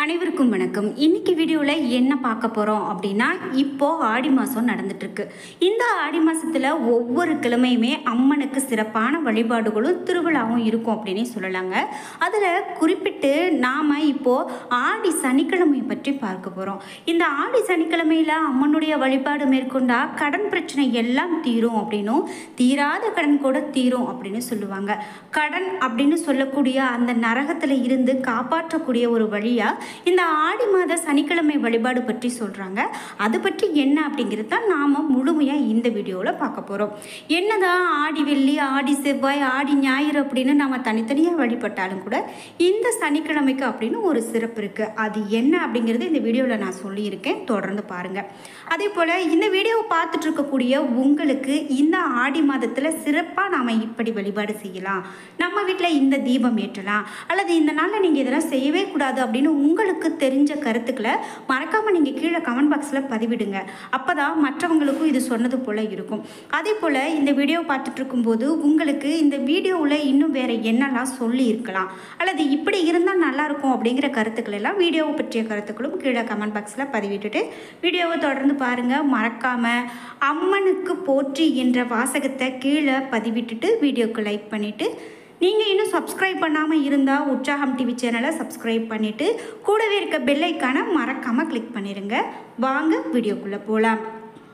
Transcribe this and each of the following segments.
அனைவருக்கும் வணக்கம் இன்னைக்கு வீடியோவில் என்ன பார்க்க போகிறோம் அப்படின்னா இப்போ ஆடி மாதம் நடந்துட்டுருக்கு இந்த ஆடி மாதத்தில் ஒவ்வொரு கிழமையுமே அம்மனுக்கு சிறப்பான வழிபாடுகளும் திருவிழாவும் இருக்கும் அப்படின்னே சொல்லலாங்க அதில் குறிப்பிட்டு நாம் இப்போது ஆடி சனிக்கிழமையை பற்றி பார்க்க போகிறோம் இந்த ஆடி சனிக்கிழமையில் அம்மனுடைய வழிபாடு மேற்கொண்டா கடன் பிரச்சனை எல்லாம் தீரும் அப்படின்னும் தீராத கடன் கூட தீரும் அப்படின்னு சொல்லுவாங்க கடன் அப்படின்னு சொல்லக்கூடிய அந்த நரகத்தில் இருந்து காப்பாற்றக்கூடிய ஒரு வழியாக இந்த ஆடி மாத சனிக்கிழமை வழிபாடு பற்றி சொல்கிறாங்க அது பற்றி என்ன அப்படிங்கிறது தான் நாம் முழுமையாக இந்த வீடியோவில் பார்க்க போகிறோம் என்னதான் ஆடி வெள்ளி ஆடி செவ்வாய் ஆடி ஞாயிறு அப்படின்னு நம்ம தனித்தனியாக வழிபட்டாலும் கூட இந்த சனிக்கிழமைக்கு அப்படின்னு ஒரு சிறப்பு இருக்குது அது என்ன அப்படிங்கிறது இந்த வீடியோவில் நான் சொல்லியிருக்கேன் தொடர்ந்து பாருங்கள் அதே போல் இந்த வீடியோவை பார்த்துட்டு இருக்கக்கூடிய உங்களுக்கு இந்த ஆடி மாதத்தில் சிறப்பாக நாம் இப்படி வழிபாடு செய்யலாம் நம்ம வீட்டில் இந்த தீபம் ஏற்றலாம் அல்லது இந்த நாளில் நீங்கள் இதெல்லாம் செய்யவே கூடாது அப்படின்னு உங்களுக்கு தெரிஞ்ச கருத்துக்களை மறக்காமல் நீங்கள் கீழே கமெண்ட் பாக்ஸில் பதிவிடுங்க அப்போ தான் மற்றவங்களுக்கும் இது சொன்னது போல் இருக்கும் அதே போல் இந்த வீடியோ பார்த்துட்டு இருக்கும்போது உங்களுக்கு இந்த வீடியோவில் இன்னும் வேறு என்னெல்லாம் சொல்லி இருக்கலாம் அல்லது இப்படி இருந்தால் நல்லாயிருக்கும் அப்படிங்கிற கருத்துக்கள் எல்லாம் வீடியோவை பற்றிய கருத்துக்களும் கீழே கமெண்ட் பாக்ஸில் பதிவிட்டுட்டு வீடியோவை தொடர்ந்து பாருங்கள் மறக்காமல் அம்மனுக்கு போற்றி என்ற வாசகத்தை கீழே பதிவிட்டுட்டு வீடியோக்கு லைக் பண்ணிவிட்டு நீங்கள் இன்னும் சப்ஸ்கிரைப் பண்ணாமல் இருந்தால் உற்சாகம் டிவி சேனலை சப்ஸ்கிரைப் பண்ணிவிட்டு கூடவே இருக்க பெல்லைக்கான மறக்காமல் கிளிக் பண்ணிடுங்க வாங்க வீடியோக்குள்ளே போகலாம்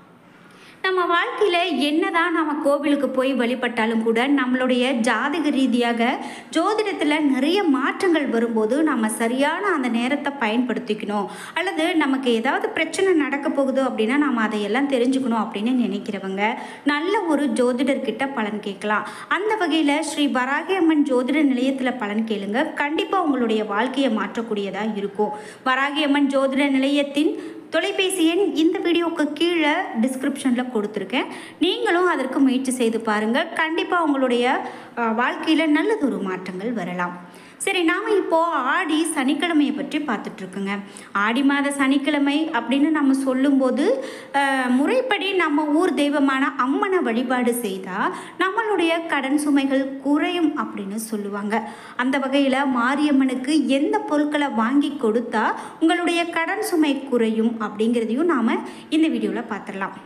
நம்ம வாழ்க்கையில் என்னதான் நம்ம கோவிலுக்கு போய் வழிபட்டாலும் கூட நம்மளுடைய ஜாதக ரீதியாக ஜோதிடத்தில் நிறைய மாற்றங்கள் வரும்போது நம்ம சரியான அந்த நேரத்தை பயன்படுத்திக்கணும் அல்லது நமக்கு ஏதாவது பிரச்சனை நடக்க போகுது அப்படின்னா நம்ம அதையெல்லாம் தெரிஞ்சுக்கணும் அப்படின்னு நினைக்கிறவங்க நல்ல ஒரு ஜோதிடர்கிட்ட பலன் கேட்கலாம் அந்த வகையில் ஸ்ரீ வராகி அம்மன் ஜோதிட நிலையத்தில் பலன் கேளுங்க கண்டிப்பாக உங்களுடைய வாழ்க்கையை மாற்றக்கூடியதாக இருக்கும் வராகி அம்மன் ஜோதிட நிலையத்தின் தொலைபேசி எண் இந்த வீடியோவுக்கு கீழே டிஸ்கிரிப்ஷனில் கொடுத்துருக்கேன் நீங்களும் அதற்கு முயற்சி செய்து பாருங்கள் கண்டிப்பாக உங்களுடைய வாழ்க்கையில் நல்லதொரு மாற்றங்கள் வரலாம் சரி நாம் இப்போது ஆடி சனிக்கிழமையை பற்றி பார்த்துட்ருக்குங்க ஆடி மாத சனிக்கிழமை அப்படின்னு நம்ம சொல்லும்போது அஹ், முறைப்படி நம்ம ஊர் தெய்வமான அம்மனை வழிபாடு செய்தால் நம்மளுடைய கடன் சுமைகள் குறையும் அப்படின்னு சொல்லுவாங்க அந்த வகையில் மாரியம்மனுக்கு எந்த பொருட்களை வாங்கி கொடுத்தா உங்களுடைய கடன் சுமை குறையும் அப்படிங்கிறதையும் நாம் இந்த வீடியோவில் பார்த்துடலாம்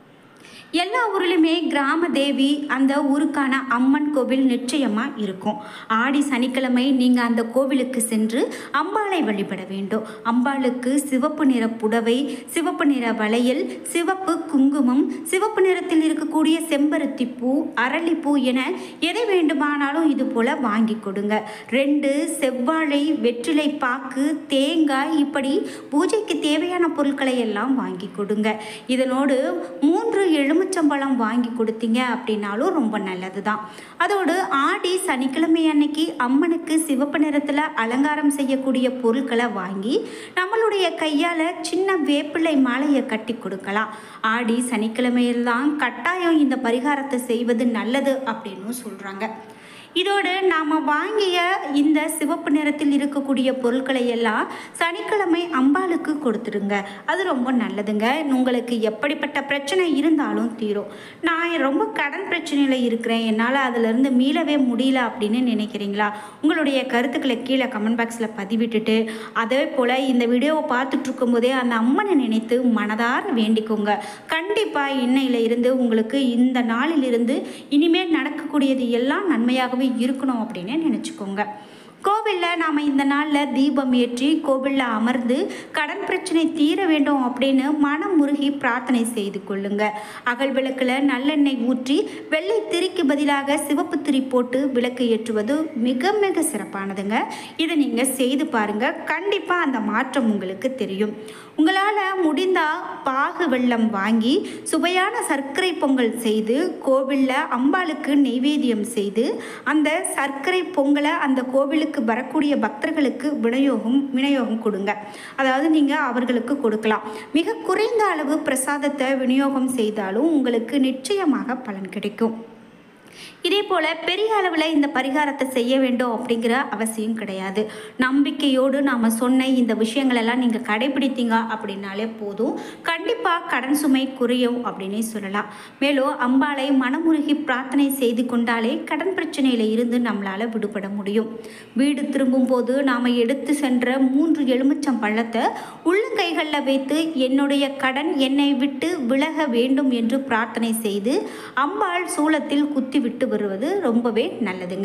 எல்லா ஊர்லேயுமே கிராம தேவி அந்த ஊருக்கான அம்மன் கோவில் நிச்சயமாக இருக்கும் ஆடி சனிக்கிழமை நீங்கள் அந்த கோவிலுக்கு சென்று அம்பாளை வழிபட வேண்டும் அம்பாளுக்கு சிவப்பு நிற புடவை சிவப்பு நிற வளையல் சிவப்பு குங்குமம் சிவப்பு நிறத்தில் இருக்கக்கூடிய செம்பருத்தி பூ அரளிப்பூ என எதை வேண்டுமானாலும் இது போல் வாங்கி கொடுங்க ரெண்டு செவ்வாழை வெற்றிலை பாக்கு தேங்காய் இப்படி பூஜைக்கு தேவையான பொருட்களை எல்லாம் வாங்கி கொடுங்க இதனோடு மூன்று எலுமிச்சம்பழம் வாங்கி கொடுத்தீங்க அப்படின்னாலும் ரொம்ப நல்லது தான் அதோடு ஆடி சனிக்கிழமை அன்னைக்கு அம்மனுக்கு சிவப்பு நிறத்தில் அலங்காரம் செய்யக்கூடிய பொருட்களை வாங்கி நம்மளுடைய கையால் சின்ன வேப்பிள்ளை மாலையை கட்டி கொடுக்கலாம் ஆடி சனிக்கிழமையில் தான் கட்டாயம் இந்த பரிகாரத்தை செய்வது நல்லது அப்படின்னு சொல்கிறாங்க இதோடு நாம் வாங்கிய இந்த சிவப்பு நிறத்தில் இருக்கக்கூடிய பொருட்களை எல்லாம் சனிக்கிழமை அம்பாளுக்கு கொடுத்துடுங்க அது ரொம்ப நல்லதுங்க உங்களுக்கு எப்படிப்பட்ட பிரச்சனை இருந்தாலும் தீரும் நான் ரொம்ப கடன் பிரச்சனையில் இருக்கிறேன் என்னால் அதிலிருந்து மீளவே முடியல அப்படின்னு நினைக்கிறீங்களா உங்களுடைய கருத்துக்களை கீழே கமெண்ட் பாக்ஸில் பதிவிட்டுட்டு அதே போல் இந்த வீடியோவை பார்த்துட்டு இருக்கும்போதே அந்த அம்மனை நினைத்து மனதார வேண்டிக்கோங்க கண்டிப்பாக இன்னையில இருந்து உங்களுக்கு இந்த நாளிலிருந்து இனிமேல் நடக்கக்கூடியது எல்லாம் நன்மையாகவே இருக்கணும் அப்படின்னு நினச்சிக்கோங்க கோவிலில் நாம் இந்த நாளில் தீபம் ஏற்றி கோவிலில் அமர்ந்து கடன் பிரச்சனை தீர வேண்டும் அப்படின்னு மனம் முருகி பிரார்த்தனை செய்து கொள்ளுங்க அகல் விளக்கில் நல்லெண்ணெய் ஊற்றி வெள்ளை திரிக்கு பதிலாக சிவப்பு திரி போட்டு விளக்கு ஏற்றுவது மிக மிக சிறப்பானதுங்க இதை நீங்கள் செய்து பாருங்கள் கண்டிப்பாக அந்த மாற்றம் உங்களுக்கு தெரியும் உங்களால் முடிந்தால் பாகு வெள்ளம் வாங்கி சுவையான சர்க்கரை பொங்கல் செய்து கோவிலில் அம்பாளுக்கு நெய்வேத்தியம் செய்து அந்த சர்க்கரை பொங்கலை அந்த கோவிலுக்கு வரக்கூடிய பக்தர்களுக்கு விநியோகம் விநியோகம் கொடுங்க அதாவது நீங்கள் அவர்களுக்கு கொடுக்கலாம் மிக குறைந்த அளவு பிரசாதத்தை விநியோகம் செய்தாலும் உங்களுக்கு நிச்சயமாக பலன் கிடைக்கும் இதே போல் பெரிய அளவில் இந்த பரிகாரத்தை செய்ய வேண்டும் அப்படிங்கிற அவசியம் கிடையாது நம்பிக்கையோடு நாம் சொன்ன இந்த விஷயங்களெல்லாம் நீங்கள் கடைபிடித்தீங்க அப்படின்னாலே போதும் கண்டிப்பாக கடன் சுமை குறையும் அப்படின்னே சொல்லலாம் மேலும் அம்பாளை மனமுருகி பிரார்த்தனை செய்து கொண்டாலே கடன் பிரச்சனையில் இருந்து நம்மளால் விடுபட முடியும் வீடு திரும்பும் போது நாம் எடுத்து சென்ற மூன்று எலுமிச்சம் பழத்தை உள்ளங்கைகளில் வைத்து என்னுடைய கடன் என்னை விட்டு விலக வேண்டும் என்று பிரார்த்தனை செய்து அம்பாள் சூலத்தில் குத்தி விட்டு வருவது ரொம்பவே நல்லதுங்க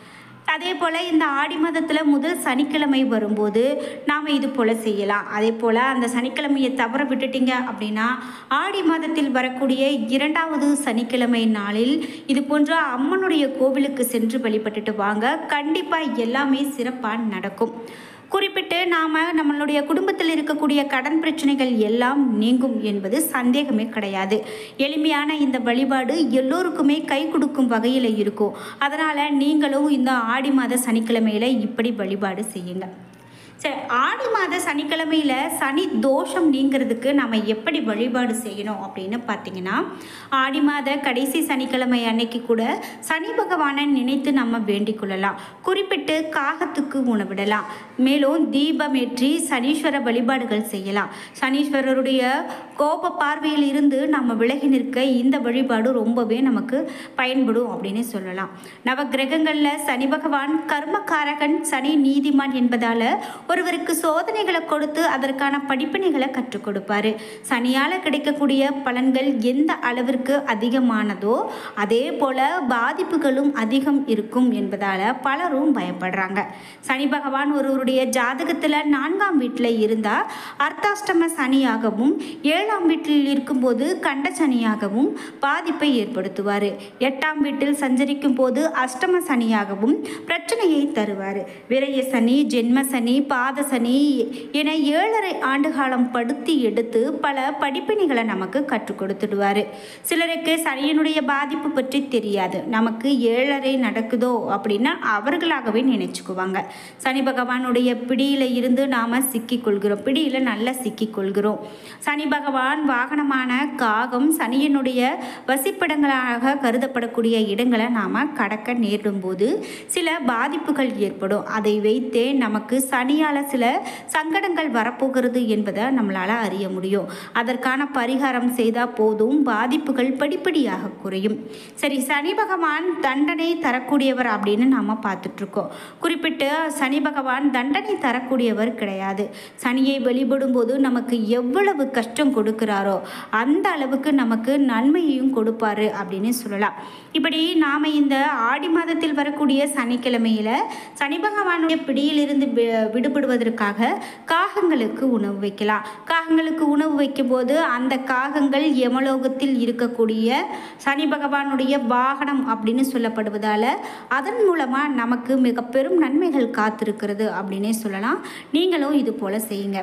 அதே போல் இந்த ஆடி மாதத்தில் முதல் சனிக்கிழமை வரும்போது நாம் இது போல் செய்யலாம் அதே போல் அந்த சனிக்கிழமையை தவற விட்டுட்டீங்க அப்படின்னா ஆடி மாதத்தில் வரக்கூடிய இரண்டாவது சனிக்கிழமை நாளில் இது போன்ற அம்மனுடைய கோவிலுக்கு சென்று வழிபட்டுட்டு வாங்க கண்டிப்பாக எல்லாமே சிறப்பாக நடக்கும் குறிப்பிட்டு நாம் நம்மளுடைய குடும்பத்தில் இருக்கக்கூடிய கடன் பிரச்சனைகள் எல்லாம் நீங்கும் என்பது சந்தேகமே கிடையாது எளிமையான இந்த வழிபாடு எல்லோருக்குமே கை கொடுக்கும் வகையில் இருக்கும் அதனால் நீங்களும் இந்த ஆடி மாத சனிக்கிழமையில் இப்படி வழிபாடு செய்யுங்க சரி ஆடி மாத சனிக்கிழமையில் சனி தோஷம் நீங்கிறதுக்கு நம்ம எப்படி வழிபாடு செய்யணும் அப்படின்னு பார்த்தீங்கன்னா ஆடி மாத கடைசி சனிக்கிழமை அன்னைக்கு கூட சனி பகவானை நினைத்து நம்ம வேண்டிக் கொள்ளலாம் குறிப்பிட்டு காகத்துக்கு உணவிடலாம் மேலும் தீபம் ஏற்றி சனீஸ்வர வழிபாடுகள் செய்யலாம் சனீஸ்வரருடைய கோப பார்வையில் இருந்து நம்ம விலகி நிற்க இந்த வழிபாடு ரொம்பவே நமக்கு பயன்படும் அப்படின்னு சொல்லலாம் நவ கிரகங்களில் சனி பகவான் கர்மகாரகன் சனி நீதிமான் என்பதால் ஒருவருக்கு சோதனைகளை கொடுத்து அதற்கான படிப்பினைகளை கற்றுக் கொடுப்பாரு சனியால் கிடைக்கக்கூடிய பலன்கள் எந்த அளவிற்கு அதிகமானதோ அதே போல பாதிப்புகளும் அதிகம் இருக்கும் என்பதால் பலரும் பயப்படுறாங்க சனி பகவான் ஒருவருடைய ஜாதகத்தில் நான்காம் வீட்டில் இருந்தால் அர்த்தாஷ்டம சனியாகவும் ஏழாம் வீட்டில் இருக்கும்போது கண்ட சனியாகவும் பாதிப்பை ஏற்படுத்துவார் எட்டாம் வீட்டில் சஞ்சரிக்கும் போது அஷ்டம சனியாகவும் பிரச்சனையை தருவார் விரய சனி ஜென்ம சனி பாத சனி என ஏழரை ஆண்டு காலம் படுத்தி எடுத்து பல படிப்பினைகளை நமக்கு கற்றுக் கொடுத்துடுவார் சிலருக்கு சனியினுடைய பாதிப்பு பற்றி தெரியாது நமக்கு ஏழரை நடக்குதோ அப்படின்னா அவர்களாகவே நினைச்சுக்குவாங்க சனி பகவானுடைய பிடியில் இருந்து நாம் சிக்கிக்கொள்கிறோம் பிடியில் நல்லா சிக்கிக்கொள்கிறோம் சனி பகவான் வாகனமான காகம் சனியினுடைய வசிப்பிடங்களாக கருதப்படக்கூடிய இடங்களை நாம் கடக்க நேரிடும் போது சில பாதிப்புகள் ஏற்படும் அதை வைத்தே நமக்கு சனியால் சில சங்கடங்கள் வரப்போகிறது என்பதை நம்மளால் அறிய முடியும் அதற்கான பரிகாரம் செய்தால் போதும் பாதிப்புகள் படிப்படியாக குறையும் சரி சனி பகவான் தண்டனை தரக்கூடியவர் அப்படின்னு நாம் பார்த்துட்ருக்கோம் குறிப்பிட்டு சனி பகவான் தண்டனை தரக்கூடியவர் கிடையாது சனியை வெளிப்படும் போது நமக்கு எவ்வளவு கஷ்டம் கொடுக்கிறாரோ அந்த அளவுக்கு நமக்கு நன்மையையும் கொடுப்பாரு அப்படின்னு சொல்லலாம் இப்படி நாம் இந்த ஆடி மாதத்தில் வரக்கூடிய சனிக்கிழமையில் சனி பகவானுடைய பிடியிலிருந்து வி- விடுபடுவதற்காக காகங்களுக்கு உணவு வைக்கலாம் காகங்களுக்கு உணவு வைக்கும்போது அந்த காகங்கள் யமலோகத்தில் இருக்கக்கூடிய சனி பகவானுடைய வாகனம் அப்படின்னு சொல்லப்படுவதால் அதன் மூலமாக நமக்கு மிக பெரும் நன்மைகள் காத்திருக்கிறது அப்படின்னே சொல்லலாம் நீங்களும் இது போல் செய்யுங்க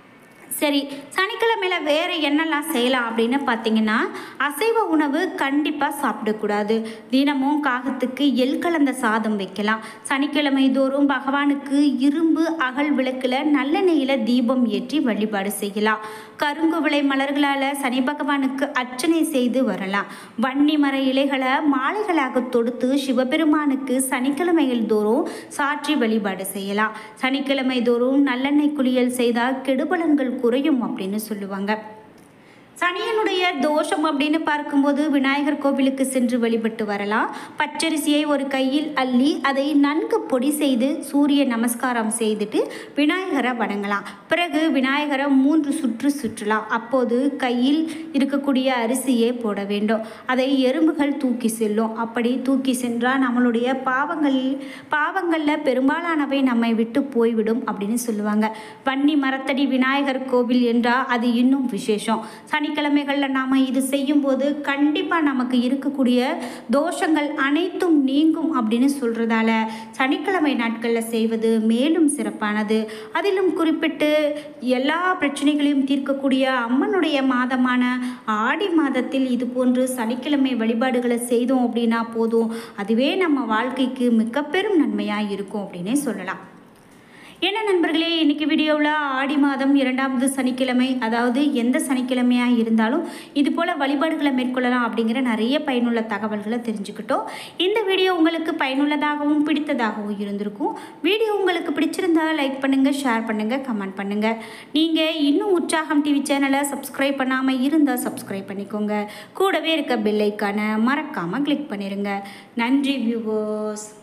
சரி சனிக்கிழமையில் வேறு என்னெல்லாம் செய்யலாம் அப்படின்னு பார்த்தீங்கன்னா அசைவ உணவு கண்டிப்பாக சாப்பிடக்கூடாது தினமும் காகத்துக்கு எள் கலந்த சாதம் வைக்கலாம் சனிக்கிழமை தோறும் பகவானுக்கு இரும்பு அகல் விளக்கில் நல்லெண்ணெயில் தீபம் ஏற்றி வழிபாடு செய்யலாம் கருங்குவிளை மலர்களால் சனி பகவானுக்கு அர்ச்சனை செய்து வரலாம் வன்னி மர இலைகளை மாலைகளாக தொடுத்து சிவபெருமானுக்கு சனிக்கிழமைகள் தோறும் சாற்றி வழிபாடு செய்யலாம் சனிக்கிழமை தோறும் நல்லெண்ணெய் குளியல் செய்தால் கெடுபலன்கள் குறையும் அப்படின்னு சொல்லுவாங்க சனியனுடைய தோஷம் அப்படின்னு பார்க்கும்போது விநாயகர் கோவிலுக்கு சென்று வழிபட்டு வரலாம் பச்சரிசியை ஒரு கையில் அள்ளி அதை நன்கு பொடி செய்து சூரிய நமஸ்காரம் செய்துட்டு விநாயகரை வணங்கலாம் பிறகு விநாயகரை மூன்று சுற்று சுற்றலாம் அப்போது கையில் இருக்கக்கூடிய அரிசியே போட வேண்டும் அதை எறும்புகள் தூக்கி செல்லும் அப்படி தூக்கி சென்றால் நம்மளுடைய பாவங்கள் பாவங்களில் பெரும்பாலானவை நம்மை விட்டு போய்விடும் அப்படின்னு சொல்லுவாங்க வன்னி மரத்தடி விநாயகர் கோவில் என்றால் அது இன்னும் விசேஷம் சனிக்கிழமைகளில் நாம் இது செய்யும்போது கண்டிப்பாக நமக்கு இருக்கக்கூடிய தோஷங்கள் அனைத்தும் நீங்கும் அப்படின்னு சொல்கிறதால சனிக்கிழமை நாட்களில் செய்வது மேலும் சிறப்பானது அதிலும் குறிப்பிட்டு எல்லா பிரச்சனைகளையும் தீர்க்கக்கூடிய அம்மனுடைய மாதமான ஆடி மாதத்தில் இது போன்று சனிக்கிழமை வழிபாடுகளை செய்தோம் அப்படின்னா போதும் அதுவே நம்ம வாழ்க்கைக்கு மிக பெரும் நன்மையாக இருக்கும் அப்படின்னே சொல்லலாம் என்ன நண்பர்களே இன்னைக்கு வீடியோவில் ஆடி மாதம் இரண்டாவது சனிக்கிழமை அதாவது எந்த சனிக்கிழமையாக இருந்தாலும் இது போல் வழிபாடுகளை மேற்கொள்ளலாம் அப்படிங்கிற நிறைய பயனுள்ள தகவல்களை தெரிஞ்சுக்கிட்டோம் இந்த வீடியோ உங்களுக்கு பயனுள்ளதாகவும் பிடித்ததாகவும் இருந்திருக்கும் வீடியோ உங்களுக்கு பிடிச்சிருந்தா லைக் பண்ணுங்கள் ஷேர் பண்ணுங்கள் கமெண்ட் பண்ணுங்கள் நீங்கள் இன்னும் உற்சாகம் டிவி சேனலை சப்ஸ்கிரைப் பண்ணாமல் இருந்தால் சப்ஸ்கிரைப் பண்ணிக்கோங்க கூடவே இருக்க பெல் ஐக்கானை மறக்காமல் கிளிக் பண்ணிடுங்க நன்றி வியூவர்ஸ்